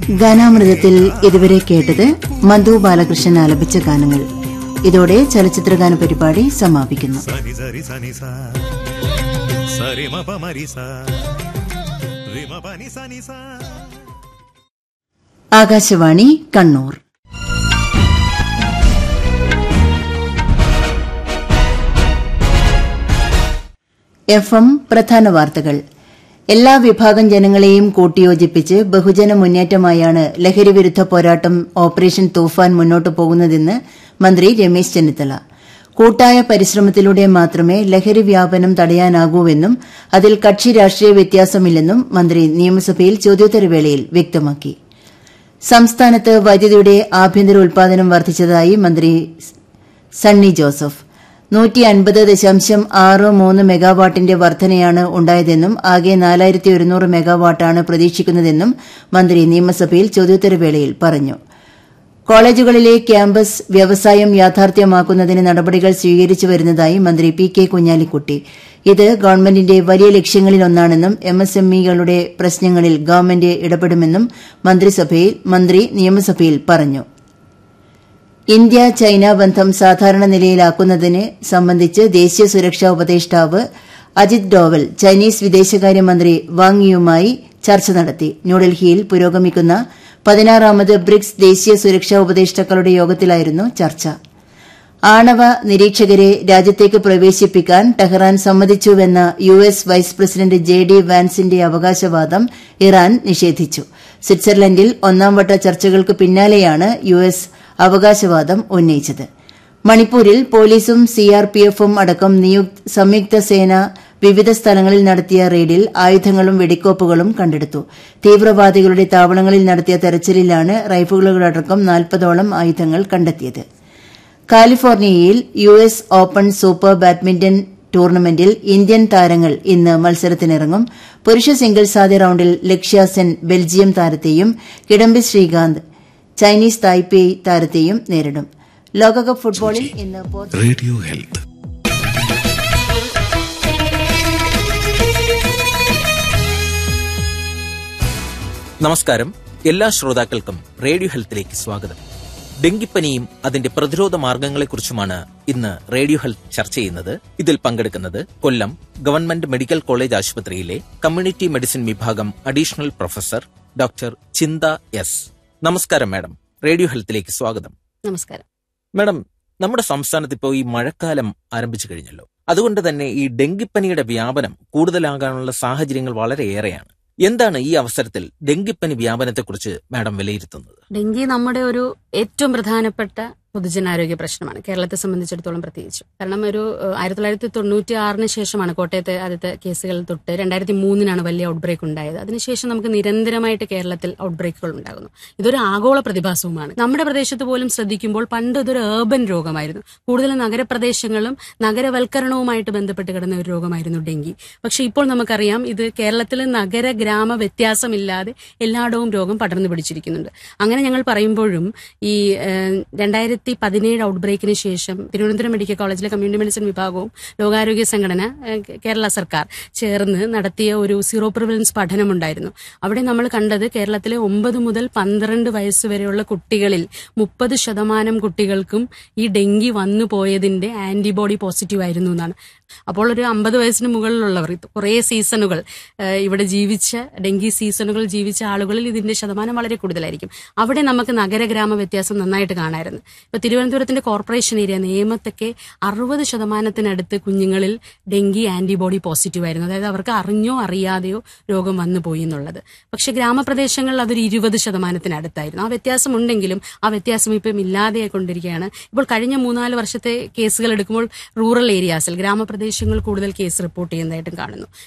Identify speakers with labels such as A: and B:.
A: ഗാനാമൃതത്തിൽ ഇതുവരെ കേട്ടത് മധു ബാലകൃഷ്ണൻ ആലപിച്ച ഗാനങ്ങൾ ഇതോടെ ചലച്ചിത്രഗാന പരിപാടി സമാപിക്കുന്നു
B: സരി സരി സനി സ സരി മപ മരി സ രി മപ നി സ നി സ
A: ആകാശവാണി കണ്ണൂർ എഫ് എം പ്രധാന വാർത്തകൾ എല്ലാ വിഭാഗം ജനങ്ങളെയും കൂട്ടിയോജിപ്പിച്ച് ബഹുജന മുന്നേറ്റമായാണ് ലഹരിവിരുദ്ധ പോരാട്ടം ഓപ്പറേഷൻ തൂഫാൻ മുന്നോട്ടു പോകുന്നതെന്ന് മന്ത്രി രമേശ് ചെന്നിത്തല കൂട്ടായ പരിശ്രമത്തിലൂടെ മാത്രമേ ലഹരി വ്യാപനം തടയാനാകൂവെന്നും അതിൽ കക്ഷി രാഷ്ട്രീയ വ്യത്യാസമില്ലെന്നും മന്ത്രി നിയമസഭയിൽ ചോദ്യോത്തരവേളയിൽ വ്യക്തമാക്കി സംസ്ഥാനത്ത് വൈദ്യുതിയുടെ ആഭ്യന്തര ഉൽപാദനം വർദ്ധിച്ചതായി മന്ത്രി സണ്ണി ജോസഫ് നൂറ്റി അൻപത് ദശാംശം ആറ് മൂന്ന് മെഗാവാട്ടിന്റെ വർധനയാണ് ഉണ്ടായതെന്നും ആകെ നാലായിരത്തി ഒരുന്നൂറ് മെഗാവാട്ടാണ് പ്രതീക്ഷിക്കുന്നതെന്നും മന്ത്രി നിയമസഭയിൽ ചോദ്യോത്തരവേളയിൽ പറഞ്ഞു കോളേജുകളിലെ ക്യാമ്പസ് വ്യവസായം യാഥാർത്ഥ്യമാക്കുന്നതിന് നടപടികൾ സ്വീകരിച്ചു വരുന്നതായി മന്ത്രി പി കെ കുഞ്ഞാലിക്കുട്ടി ഇത് ഗവൺമെന്റിന്റെ വലിയ ലക്ഷ്യങ്ങളിലൊന്നാണെന്നും എം എസ് എം ഇകളുടെ പ്രശ്നങ്ങളിൽ ഗവൺമെന്റ് ഇടപെടുമെന്നും മന്ത്രിസഭയിൽ മന്ത്രി നിയമസഭയിൽ പറഞ്ഞു ഇന്ത്യ ചൈന ബന്ധം സാധാരണ നിലയിലാക്കുന്നതിന് സംബന്ധിച്ച് ദേശീയ സുരക്ഷാ ഉപദേഷ്ടാവ് അജിത് ഡോവൽ ചൈനീസ് വിദേശകാര്യമന്ത്രി വാങ് യുമായി ചർച്ച നടത്തി ന്യൂഡൽഹിയിൽ പുരോഗമിക്കുന്ന പതിനാറാമത് ബ്രിക്സ് ദേശീയ സുരക്ഷാ ഉപദേഷ്ടാക്കളുടെ യോഗത്തിലായിരുന്നു ചർച്ച ആണവ നിരീക്ഷകരെ രാജ്യത്തേക്ക് പ്രവേശിപ്പിക്കാൻ ടെഹ്റാൻ സമ്മതിച്ചുവെന്ന U S vice president J D വാൻസിന്റെ അവകാശവാദം ഇറാൻ നിഷേധിച്ചു സ്വിറ്റ്സർലൻഡിൽ ഒന്നാംവട്ട ചർച്ചകൾക്ക് പിന്നാലെയാണ് യു എസ് അവകാശവാദം ഉന്നയിച്ചത് മണിപ്പൂരിൽ പോലീസും സിആർപിഎഫും അടക്കം സംയുക്ത സേന വിവിധ സ്ഥലങ്ങളിൽ നടത്തിയ റെയ്ഡിൽ ആയുധങ്ങളും വെടിക്കോപ്പുകളും കണ്ടെടുത്തു തീവ്രവാദികളുടെ താവളങ്ങളിൽ നടത്തിയ തെരച്ചിലിലാണ് റൈഫിളുകളടക്കം നാൽപ്പതോളം ആയുധങ്ങൾ കണ്ടെത്തിയത് കാലിഫോർണിയയിൽ U S open super badminton ടൂർണമെന്റിൽ ഇന്ത്യൻ താരങ്ങൾ ഇന്ന് മത്സരത്തിനിറങ്ങും പുരുഷ സിംഗിൾസ് ആദ്യ റൌണ്ടിൽ ലക്ഷ്യ സെൻ ബെൽജിയം താരത്തെയും കിഡംബി ശ്രീകാന്ത് ചൈനീസ് തായ്പേയ് താരത്തെയും നേരിടും ലോകകപ്പ് ഫുട്ബോളിൽ ഇന്ന് പോർച്ചുഗൽ
C: റേഡിയോ ഹെൽത്ത്
D: നമസ്കാരം എല്ലാ ശ്രോതാക്കൾക്കും റേഡിയോ ഹെൽത്തിലേക്ക് സ്വാഗതം ഡെങ്കിപ്പനിയും അതിന്റെ പ്രതിരോധ മാർഗങ്ങളെക്കുറിച്ചുമാണ് ഇന്ന് റേഡിയോ ഹെൽത്ത് ചർച്ച ചെയ്യുന്നത് ഇതിൽ പങ്കെടുക്കുന്നത് കൊല്ലം ഗവൺമെന്റ് മെഡിക്കൽ കോളേജ് ആശുപത്രിയിലെ കമ്മ്യൂണിറ്റി മെഡിസിൻ വിഭാഗം additional professor doctor Chintha S നമസ്കാരം മാഡം റേഡിയോ ഹെൽത്തിലേക്ക് സ്വാഗതം
E: നമസ്കാരം
D: മാഡം നമ്മുടെ സംസ്ഥാനത്ത് ഇപ്പോൾ ഈ മഴക്കാലം ആരംഭിച്ചു കഴിഞ്ഞല്ലോ അതുകൊണ്ട് തന്നെ ഈ ഡെങ്കിപ്പനിയുടെ വ്യാപനം കൂടുതലാകാനുള്ള സാഹചര്യങ്ങൾ വളരെയേറെയാണ് എന്താണ് ഈ അവസരത്തിൽ ഡെങ്കിപ്പനി വ്യാപനത്തെക്കുറിച്ച് മാഡം വിലയിരുത്തുന്നത്
E: ഡെങ്കി നമ്മുടെ ഒരു ഏറ്റവും പ്രധാനപ്പെട്ട പൊതുജനാരോഗ്യ പ്രശ്നമാണ് കേരളത്തെ സംബന്ധിച്ചിടത്തോളം പ്രത്യേകിച്ച് കാരണം ഒരു ഏഹ്, ആയിരത്തി തൊള്ളായിരത്തി തൊണ്ണൂറ്റി ആറിന് ശേഷമാണ് കോട്ടയത്തെ ആദ്യത്തെ കേസുകൾ തൊട്ട് രണ്ടായിരത്തി മൂന്നിനാണ് വലിയ ഔട്ട് ബ്രേക്ക് ഉണ്ടായത് അതിനുശേഷം നമുക്ക് നിരന്തരമായിട്ട് കേരളത്തിൽ ഔട്ട് ബ്രേക്കുകൾ ഉണ്ടാകുന്നു ഇതൊരു ആഗോള പ്രതിഭാസവുമാണ് നമ്മുടെ പ്രദേശത്ത് പോലും ശ്രദ്ധിക്കുമ്പോൾ പണ്ട് ഇതൊരു ഏർബൻ രോഗമായിരുന്നു കൂടുതലും നഗരപ്രദേശങ്ങളും നഗരവൽക്കരണവുമായിട്ട് ബന്ധപ്പെട്ട് കിടന്ന ഒരു രോഗമായിരുന്നു ഡെങ്കി പക്ഷെ ഇപ്പോൾ നമുക്കറിയാം ഇത് കേരളത്തിൽ നഗര ഗ്രാമ വ്യത്യാസമില്ലാതെ എല്ലായിടവും രോഗം പടർന്നു പിടിച്ചിരിക്കുന്നുണ്ട് അങ്ങനെ ഞങ്ങൾ പറയുമ്പോഴും ഈ ഏഹ്, രണ്ടായിരത്തി പതിനേഴ് ഔട്ട് ബ്രേക്കിന് ശേഷം തിരുവനന്തപുരം മെഡിക്കൽ കോളേജിലെ കമ്മ്യൂണിറ്റി മെഡിസിൻ വിഭാഗവും ലോകാരോഗ്യ സംഘടന ഏഹ്, കേരള സർക്കാർ ചേർന്ന് നടത്തിയ ഒരു സീറോ പ്രിവലൻസ് പഠനമുണ്ടായിരുന്നു അവിടെ നമ്മൾ കണ്ടത് കേരളത്തിലെ ഒമ്പത് മുതൽ പന്ത്രണ്ട് വയസ്സ് വരെയുള്ള കുട്ടികളിൽ മുപ്പത് ശതമാനം കുട്ടികൾക്കും ഈ ഡെങ്കി വന്നു പോയതിന്റെ ആന്റിബോഡി പോസിറ്റീവ് ആയിരുന്നു എന്നാണ് അപ്പോൾ ഒരു അമ്പത് വയസ്സിന് മുകളിലുള്ളവർ ഇത് കുറേ സീസണുകൾ ഏഹ്, ഇവിടെ ജീവിച്ച ഡെങ്കി സീസണുകൾ ജീവിച്ച ആളുകളിൽ ഇതിന്റെ ശതമാനം വളരെ കൂടുതലായിരിക്കും അവിടെ നമുക്ക് നഗര ഗ്രാമ വ്യത്യാസം നന്നായിട്ട് കാണാമായിരുന്നു ഇപ്പൊ തിരുവനന്തപുരത്തിന്റെ കോർപ്പറേഷൻ ഏരിയ നേമത്തൊക്കെ അറുപത് ശതമാനത്തിനടുത്ത് കുഞ്ഞുങ്ങളിൽ ഡെങ്കി ആന്റിബോഡി പോസിറ്റീവ് ആയിരുന്നു അതായത് അവർക്ക് അറിഞ്ഞോ അറിയാതെയോ രോഗം വന്നു പോയി എന്നുള്ളത് പക്ഷെ ഗ്രാമപ്രദേശങ്ങളിൽ അതൊരു ഇരുപത് ശതമാനത്തിനടുത്തായിരുന്നു ആ വ്യത്യാസം ഉണ്ടെങ്കിലും ആ വ്യത്യാസം ഇപ്പം ഇല്ലാതെ കൊണ്ടിരിക്കുകയാണ് ഇപ്പോൾ കഴിഞ്ഞ മൂന്നാല് വർഷത്തെ കേസുകൾ എടുക്കുമ്പോൾ റൂറൽ ഏരിയാസിൽ ഗ്രാമപ്രദേശങ്ങൾ കൂടുതൽ കേസ് റിപ്പോർട്ട് ചെയ്യുന്നതായിട്ടും കാണുന്നു